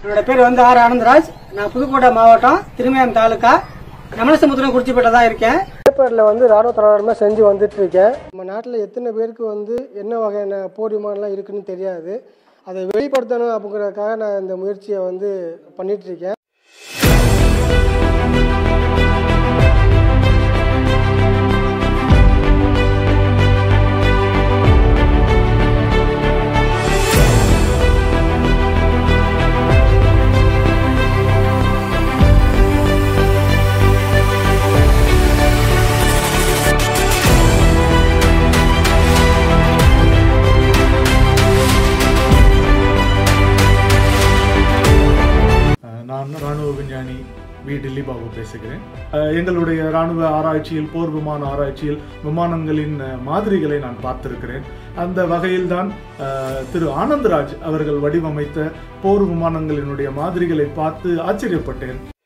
என்னோட பேர் வந்து ஆர் ஆனந்தராஜ் நான் புதுக்கோட்டை மாவட்டம் திருமயம் தாலுக்கா நமனசமுத்திரம் குறிச்சிப்பேட்டை தான் இருக்கேன் பேப்பரில் வந்து ராணுவ தளவாடமாக செஞ்சு வந்துட்டு இருக்கேன் நம்ம நாட்டில் எத்தனை பேருக்கு வந்து என்ன வகையான போர் விமானம்லாம் இருக்குன்னு தெரியாது அதை வெளிப்படுத்தணும் அப்படிங்கிறதுக்காக நான் இந்த முயற்சியை வந்து பண்ணிட்டு இருக்கேன் அஹ் நான் ராணுவ விஞ்ஞானி வி டில்லி பாபு பேசுகிறேன் அஹ் எங்களுடைய ராணுவ ஆராய்ச்சியில் போர் விமான ஆராய்ச்சியில் விமானங்களின் அஹ், மாதிரிகளை நான் பார்த்திருக்கிறேன் அந்த வகையில்தான் அஹ், திரு ஆனந்தராஜ் அவர்கள் வடிவமைத்த போர் விமானங்களினுடைய மாதிரிகளை பார்த்து ஆச்சரியப்பட்டேன்